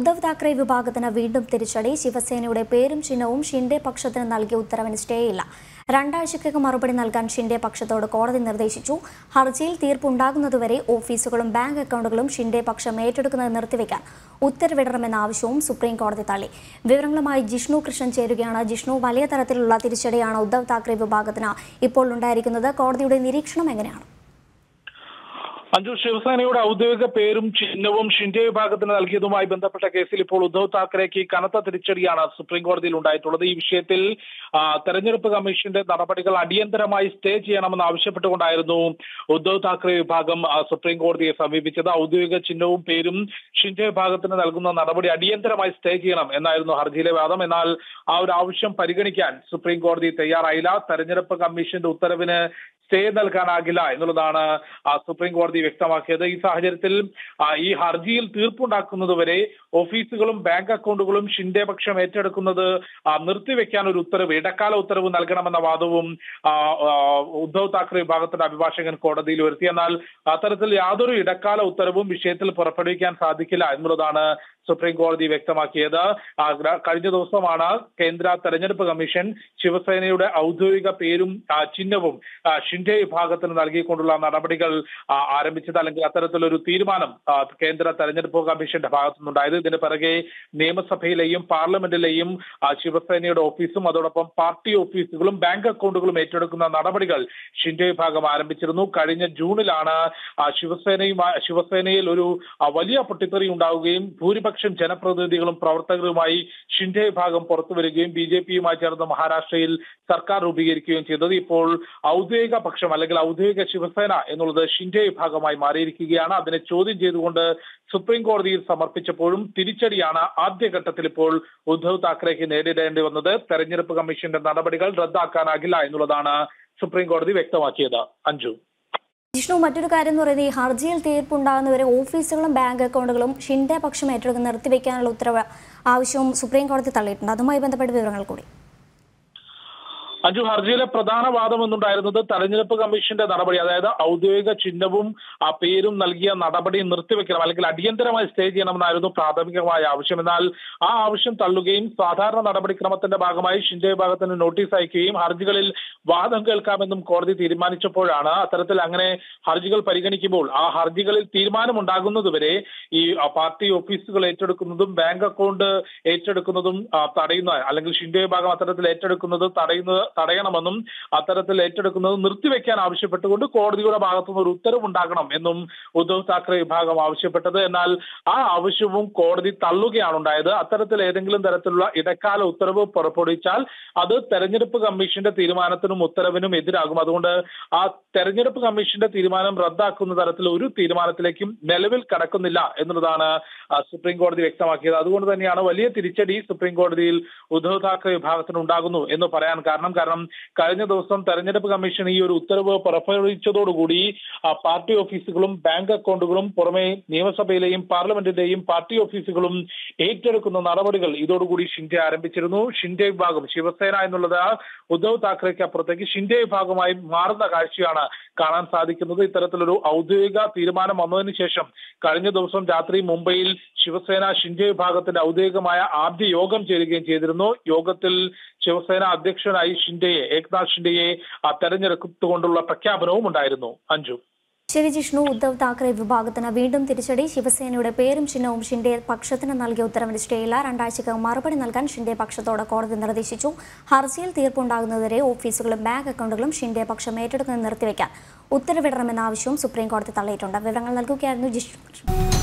ഉദ്ധവ് താക്കറെ വിഭാഗത്തിന് വീണ്ടും തിരിച്ചടി ശിവസേനയുടെ പേരും ചിഹ്നവും ഷിൻഡെ പക്ഷത്തിന് നൽകിയ ഉത്തരവിന് സ്റ്റേയില്ല രണ്ടാഴ്ചയ്ക്കകം മറുപടി നൽകാൻ ഷിൻഡെ പക്ഷത്തോട് കോടതി നിർദ്ദേശിച്ചു ഹർജിയിൽ തീർപ്പുണ്ടാകുന്നതുവരെ ഓഫീസുകളും ബാങ്ക് അക്കൗണ്ടുകളും ഷിൻഡെ പക്ഷം ഏറ്റെടുക്കുന്നത് നിർത്തിവെക്കാൻ ഉത്തരവിടണമെന്ന ആവശ്യവും സുപ്രീം കോടതി തള്ളി വിവരങ്ങളുമായി ജിഷ്ണു കൃഷ്ണൻ ചേരുകയാണ് ജിഷ്ണു വലിയ തരത്തിലുള്ള തിരിച്ചടിയാണ് ഉദ്ധവ് താക്കറെ വിഭാഗത്തിന് ഇപ്പോൾ ഉണ്ടായിരിക്കുന്നത് കോടതിയുടെ നിരീക്ഷണം എങ്ങനെയാണ് അഞ്ജു ശിവസേനയുടെ ഔദ്യോഗിക പേരും ചിഹ്നവും ഷിൻഡെ വിഭാഗത്തിന് നൽകിയതുമായി ബന്ധപ്പെട്ട കേസിൽ ഇപ്പോൾ ഉദ്ധവ് താക്കറേക്ക് കനത്ത തിരിച്ചടിയാണ് സുപ്രീം കോടതിയിൽ ഉണ്ടായിട്ടുള്ളത് ഈ വിഷയത്തിൽ ആ, തെരഞ്ഞെടുപ്പ് കമ്മീഷന്റെ നടപടികൾ അടിയന്തരമായി സ്റ്റേ ചെയ്യണമെന്ന് ആവശ്യപ്പെട്ടുകൊണ്ടായിരുന്നു ഉദ്ധവ് താക്കറെ വിഭാഗം ആ, സുപ്രീം കോടതിയെ സമീപിച്ചത് ഔദ്യോഗിക ചിഹ്നവും പേരും ഷിൻഡെ വിഭാഗത്തിന് നൽകുന്ന നടപടി അടിയന്തരമായി സ്റ്റേ ചെയ്യണം എന്നായിരുന്നു ഹർജിയിലെ വാദം എന്നാൽ ആ ഒരു ആവശ്യം പരിഗണിക്കാൻ സുപ്രീം കോടതി തയ്യാറായില്ല തെരഞ്ഞെടുപ്പ് കമ്മീഷന്റെ ഉത്തരവിന് സ്റ്റേ നൽകാനാകില്ല എന്നുള്ളതാണ് ആ, സുപ്രീം കോടതി വ്യക്തമാക്കിയത് ഈ സാഹചര്യത്തിൽ ആ, ഈ ഹർജിയിൽ തീർപ്പുണ്ടാക്കുന്നതുവരെ ഓഫീസുകളും ബാങ്ക് അക്കൗണ്ടുകളും ഷിൻഡെ പക്ഷം ഏറ്റെടുക്കുന്നത് ആ, നിർത്തിവെക്കാൻ ഒരു ഉത്തരവ് ഇടക്കാല ഉത്തരവ് നൽകണമെന്ന വാദവും ആ, ആ, ഉദ്ധവ് താക്കറെ വിഭാഗത്തിന്റെ അഭിഭാഷകൻ കോടതിയിൽ വരുത്തി എന്നാൽ അത്തരത്തിൽ യാതൊരു ഇടക്കാല ഉത്തരവും വിഷയത്തിൽ പുറപ്പെടുവിക്കാൻ സാധിക്കില്ല എന്നുള്ളതാണ് സുപ്രീം കോടതി വ്യക്തമാക്കിയത് ആ, ഗ്ര- കഴിഞ്ഞ ദിവസമാണ് കേന്ദ്ര തെരഞ്ഞെടുപ്പ് കമ്മീഷൻ ശിവസേനയുടെ ഔദ്യോഗിക പേരും ആ, ചിഹ്നവും ആ, ഷിൻഡെ വിഭാഗത്തിന് നൽകിക്കൊണ്ടുള്ള നടപടികൾ ആ, ആരംഭിച്ചത് അല്ലെങ്കിൽ അത്തരത്തിലൊരു തീരുമാനം ആ, കേന്ദ്ര തെരഞ്ഞെടുപ്പ് കമ്മീഷന്റെ ഭാഗത്തുനിന്നുണ്ടായത് ഇതിന് പിറകെ നിയമസഭയിലെയും പാർലമെന്റിലെയും ആ, ശിവസേനയുടെ ഓഫീസും അതോടൊപ്പം പാർട്ടി ഓഫീസുകളും ബാങ്ക് അക്കൗണ്ടുകളും ഏറ്റെടുക്കുന്ന നടപടികൾ ഷിൻഡെ വിഭാഗം ആരംഭിച്ചിരുന്നു കഴിഞ്ഞ ജൂണിലാണ് ആ, ശിവസേനയുമായി ശിവസേനയിൽ ഒരു ആ, വലിയ പൊട്ടിത്തെറി ഉണ്ടാവുകയും ഭൂരിപക്ഷം ജനപ്രതിനിധികളും പ്രവർത്തകരുമായി ഷിൻഡെ വിഭാഗം പുറത്തു വരികയും ബി ജെ പിയുമായി ചേർന്ന് മഹാരാഷ്ട്രയിൽ സർക്കാർ രൂപീകരിക്കുകയും ചെയ്തത് ഇപ്പോൾ ഔദ്യോഗിക പക്ഷം അല്ലെങ്കിൽ ഔദ്യോഗിക ശിവസേന എന്നുള്ളത് ഷിൻഡെ വിഭാഗമായി മാറിയിരിക്കുകയാണ് അതിനെ ചോദ്യം ചെയ്തുകൊണ്ട് സുപ്രീം കോടതിയിൽ സമർപ്പിച്ചപ്പോഴും തിരിച്ചടിയാണ് ആദ്യഘട്ടത്തിൽ ഇപ്പോൾ ഉദ്ധവ് താക്കറേക്ക് നേരിടേണ്ടി വന്നത് തെരഞ്ഞെടുപ്പ് കമ്മീഷന്റെ നടപടികൾ റദ്ദാക്കാനാകില്ല എന്നുള്ളതാണ് സുപ്രീം കോടതി വ്യക്തമാക്കിയത് അഞ്ജു ജിഷ്ണു മറ്റൊരു കാര്യം എന്ന് പറയുന്നത് ഈ ഹർജിയിൽ തീർപ്പുണ്ടാകുന്നവരെ ഓഫീസുകളും ബാങ്ക് അക്കൗണ്ടുകളും ഷിൻഡെ പക്ഷം ഏറ്റെടുക്കുന്ന നിർത്തിവെക്കാനുള്ള ഉത്തരവ് ആവശ്യവും സുപ്രീം കോടതി തള്ളിയിട്ടുണ്ട് അതുമായി ബന്ധപ്പെട്ട വിവരങ്ങൾ കൂടി അഞ്ജു ഹർജിയിലെ പ്രധാന വാദം എന്നുണ്ടായിരുന്നത് തെരഞ്ഞെടുപ്പ് കമ്മീഷന്റെ നടപടി അതായത് ഔദ്യോഗിക ചിഹ്നവും ആ പേരും നൽകിയ നടപടി നിർത്തിവെക്കണം അല്ലെങ്കിൽ അടിയന്തരമായി സ്റ്റേ ചെയ്യണമെന്നായിരുന്നു പ്രാഥമികമായ ആവശ്യം എന്നാൽ ആ ആവശ്യം തള്ളുകയും സാധാരണ നടപടിക്രമത്തിന്റെ ഭാഗമായി ഷിൻഡെ വിഭാഗത്തിന് നോട്ടീസ് അയക്കുകയും ഹർജികളിൽ വാദം കേൾക്കാമെന്നും കോടതി തീരുമാനിച്ചപ്പോഴാണ് അത്തരത്തിൽ അങ്ങനെ ഹർജികൾ പരിഗണിക്കുമ്പോൾ ആ ഹർജികളിൽ തീരുമാനമുണ്ടാകുന്നതുവരെ ഈ ആ, പാർട്ടി ഓഫീസുകൾ ഏറ്റെടുക്കുന്നതും ബാങ്ക് അക്കൗണ്ട് ഏറ്റെടുക്കുന്നതും ആ, തടയുന്ന അല്ലെങ്കിൽ ഷിൻഡെ വിഭാഗം അത്തരത്തിൽ ഏറ്റെടുക്കുന്നത് തടയുന്നത് തടയണമെന്നും അത്തരത്തിൽ ഏറ്റെടുക്കുന്നത് നിർത്തിവെക്കാൻ ആവശ്യപ്പെട്ടുകൊണ്ട് കോടതിയുടെ ഭാഗത്തുനിന്ന് ഒരു ഉത്തരവുണ്ടാകണം എന്നും ഉദ്ധവ് താക്കറെ വിഭാഗം ആവശ്യപ്പെട്ടത് എന്നാൽ ആ ആവശ്യവും കോടതി തള്ളുകയാണ് ഉണ്ടായത് അത്തരത്തിൽ ഏതെങ്കിലും തരത്തിലുള്ള ഇടക്കാല ഉത്തരവ് പുറപ്പെടുവിച്ചാൽ അത് തെരഞ്ഞെടുപ്പ് കമ്മീഷന്റെ തീരുമാനത്തിനും ഉത്തരവിനും എതിരാകും അതുകൊണ്ട് ആ തെരഞ്ഞെടുപ്പ് കമ്മീഷന്റെ തീരുമാനം റദ്ദാക്കുന്ന തരത്തിൽ ഒരു തീരുമാനത്തിലേക്കും നിലവിൽ കടക്കുന്നില്ല എന്നുള്ളതാണ് ആ, സുപ്രീം കോടതി വ്യക്തമാക്കിയത് അതുകൊണ്ട് തന്നെയാണ് വലിയ തിരിച്ചടി സുപ്രീം കോടതിയിൽ ഉദ്ധവ് താക്കറെ വിഭാഗത്തിന് ഉണ്ടാകുന്നു എന്ന് പറയാൻ കാരണം കാരണം കഴിഞ്ഞ ദിവസം തെരഞ്ഞെടുപ്പ് കമ്മീഷൻ ഈ ഒരു ഉത്തരവ് പുറപ്പെടുവിച്ചതോടുകൂടി ആ, പാർട്ടി ഓഫീസുകളും ബാങ്ക് അക്കൗണ്ടുകളും പുറമെ നിയമസഭയിലെയും പാർലമെന്റിന്റെയും പാർട്ടി ഓഫീസുകളും ഏറ്റെടുക്കുന്ന നടപടികൾ ഇതോടുകൂടി ഷിൻഡെ ആരംഭിച്ചിരുന്നു ഷിൻഡെ വിഭാഗം ശിവസേന എന്നുള്ളത് ഉദ്ധവ് താക്കറേക്ക് അപ്പുറത്തേക്ക് ഷിൻഡെ വിഭാഗമായി മാറുന്ന കാഴ്ചയാണ് കാണാൻ സാധിക്കുന്നത് ഇത്തരത്തിലൊരു ഔദ്യോഗിക തീരുമാനം വന്നതിന് ശേഷം കഴിഞ്ഞ ദിവസം രാത്രി മുംബൈയിൽ ശിവസേന ഷിൻഡെ വിഭാഗത്തിന്റെ ഔദ്യോഗികമായ ആദ്യ യോഗം ചേരുകയും ചെയ്തിരുന്നു യോഗത്തിൽ ശിവസേന അധ്യക്ഷനായി ഷിൻഡെയെ ഏക്നാഥ് ഷിൻഡെയെ ആ, തെരഞ്ഞെടുത്തുകൊണ്ടുള്ള പ്രഖ്യാപനവും ഉണ്ടായിരുന്നു അഞ്ജു ശരി ജിഷ്ണു ഉദ്ധവ് താക്കറെ വിഭാഗത്തിന് വീണ്ടും തിരിച്ചടി ശിവസേനയുടെ പേരും ചിഹ്നവും ഷിൻഡെ പക്ഷത്തിന് നൽകിയ ഉത്തരവിന് സ്റ്റേയില്ല രണ്ടാഴ്ചക്കകം മറുപടി നൽകാൻ ഷിൻഡെ പക്ഷത്തോട് കോടതി നിർദ്ദേശിച്ചു ഹർജിയിൽ തീർപ്പുണ്ടാകുന്നതുവരെ ഓഫീസുകളും ബാങ്ക് അക്കൗണ്ടുകളും ഷിൻഡെ പക്ഷം ഏറ്റെടുക്കുന്നത് നിർത്തിവെക്കാൻ ഉത്തരവിടണമെന്ന ആവശ്യവും സുപ്രീം കോടതി തള്ളിയിട്ടുണ്ട് വിവരങ്ങൾ നൽകുകയായിരുന്നു ജിഷ്ണു